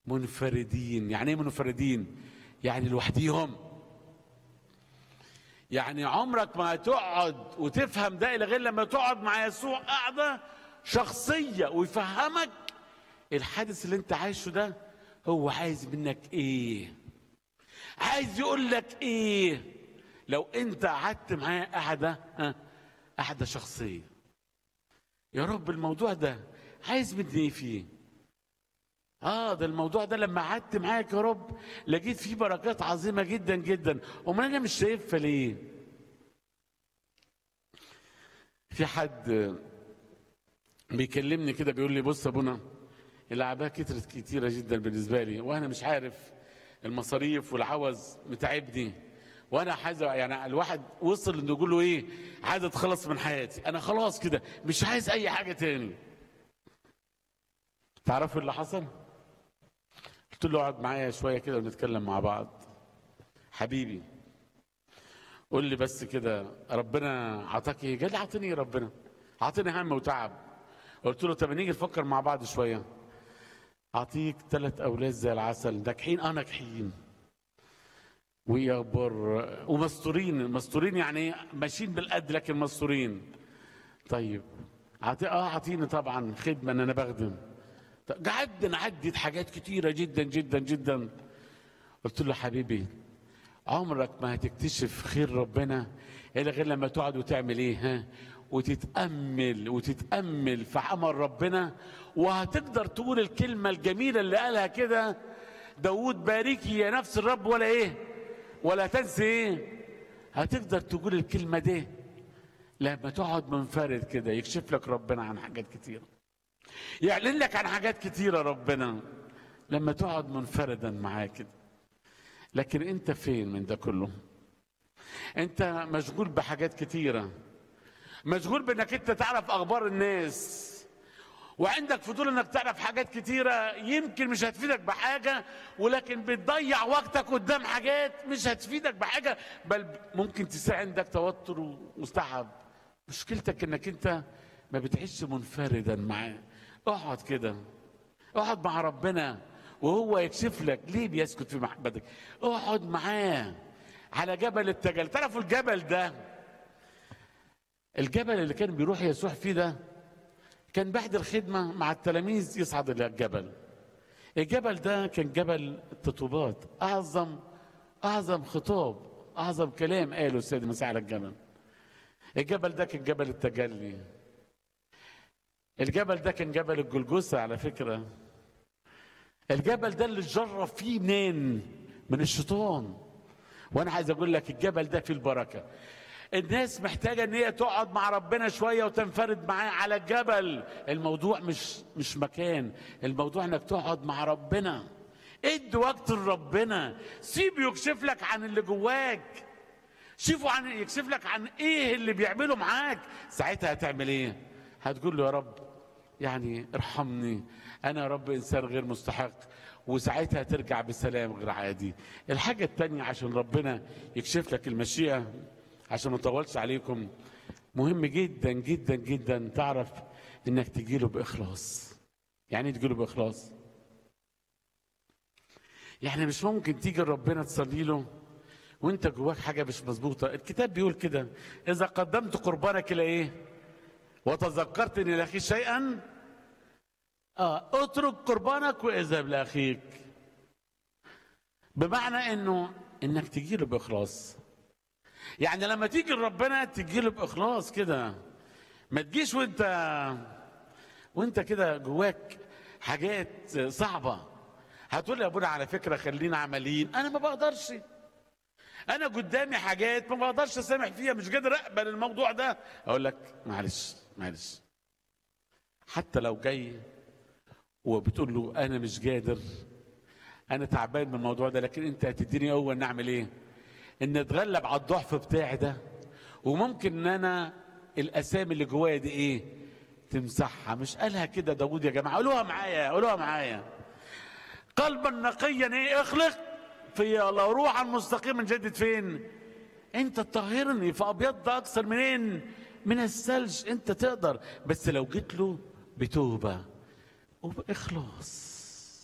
منفردين يعني ايه منفردين يعني لوحديهم يعني عمرك ما هتقعد وتفهم ده الا غير لما تقعد مع يسوع قاعده شخصيه ويفهمك الحادث اللي انت عايشه ده هو عايز منك ايه عايز يقول لك ايه لو انت قعدت معاه قعده ها قعده شخصيه يا رب الموضوع ده عايز مني ايه فيه اه ده الموضوع ده لما قعدت معاك يا رب لقيت فيه بركات عظيمه جدا جدا امال انا مش شايفها ليه في حد بيكلمني كده بيقول لي بص يا ابونا الاعباء كترت كتيره جدا بالنسبه لي وانا مش عارف المصاريف والعوز متعبني وانا عايز يعني الواحد وصل انه يقول له ايه عايز اتخلص من حياتي انا خلاص كده مش عايز اي حاجه تاني تعرفوا اللي حصل قلت له اقعد معايا شويه كده ونتكلم مع بعض حبيبي قول لي بس كده ربنا عطاك ايه قال لي عطيني ايه ربنا عطيني هم وتعب قلت له طب نيجي نفكر مع بعض شويه اعطيك ثلاث اولاد زي العسل ناجحين اه ناجحين ويكبر ومستورين مستورين يعني ماشيين بالقد لكن مستورين طيب عطي اه اعطيني طبعا خدمه ان انا بخدم قعدنا نعدد حاجات كتيره جدا جدا جدا قلت له حبيبي عمرك ما هتكتشف خير ربنا الا غير لما تقعد وتعمل ايه ها وتتامل وتتامل في عمل ربنا وهتقدر تقول الكلمه الجميله اللي قالها كده داود باركي يا نفس الرب ولا ايه ولا تنسي ايه هتقدر تقول الكلمه دي لما تقعد منفرد كده يكشف لك ربنا عن حاجات كتيره يعلن لك عن حاجات كتيره ربنا لما تقعد منفردا معاه كده لكن انت فين من ده كله انت مشغول بحاجات كتيره مشغول بانك انت تعرف اخبار الناس وعندك فضول انك تعرف حاجات كتيره يمكن مش هتفيدك بحاجه ولكن بتضيع وقتك قدام حاجات مش هتفيدك بحاجه بل ممكن تساعد عندك توتر ومستعب مشكلتك انك انت ما بتعيش منفردا معاه اقعد كده اقعد مع ربنا وهو يكشف لك ليه بيسكت في محبتك اقعد معاه على جبل التجل تعرفوا الجبل ده الجبل اللي كان بيروح يسوع فيه ده كان بعد الخدمة مع التلاميذ يصعد إلى الجبل الجبل ده كان جبل التطوبات أعظم أعظم خطاب أعظم كلام قاله السيد المسيح على الجبل الجبل ده كان جبل التجلي الجبل ده كان جبل الجلجثة على فكرة الجبل ده اللي اتجرب فيه منين من الشيطان وانا عايز اقول لك الجبل ده فيه البركه الناس محتاجه ان هي تقعد مع ربنا شويه وتنفرد معاه على الجبل الموضوع مش مش مكان الموضوع انك تقعد مع ربنا ادي وقت لربنا سيبه يكشف لك عن اللي جواك شوفوا عن يكشف لك عن ايه اللي بيعمله معاك ساعتها هتعمل ايه هتقول له يا رب يعني ارحمني انا يا رب انسان غير مستحق وساعتها ترجع بسلام غير عادي الحاجة التانية عشان ربنا يكشف لك المشيئة عشان ما اطولش عليكم مهم جدا جدا جدا تعرف انك تجيله باخلاص يعني ايه تجيله باخلاص يعني مش ممكن تيجي لربنا تصلي له وانت جواك حاجه مش مظبوطه الكتاب بيقول كده اذا قدمت قربانك الى ايه وتذكرت ان لاخي شيئا اه اترك قربانك واذهب لاخيك بمعنى انه انك تجي له باخلاص يعني لما تيجي لربنا تجي له باخلاص كده ما تجيش وانت وانت كده جواك حاجات صعبه هتقول يا ابونا على فكره خلينا عمليين انا ما بقدرش انا قدامي حاجات ما بقدرش اسامح فيها مش قادر اقبل الموضوع ده اقول لك معلش معلش حتى لو جاي وبتقول له انا مش قادر انا تعبان من الموضوع ده لكن انت هتديني اول نعمل ايه ان اتغلب على الضعف بتاعي ده وممكن ان انا الاسامي اللي جوايا دي ايه تمسحها مش قالها كده داوود يا جماعه قولوها معايا قولوها معايا قلبا نقيا ايه اخلق في الله روحا مستقيما جدد فين انت تطهرني فابيض اكثر منين من الثلج انت تقدر بس لو جيت له بتوبه وباخلاص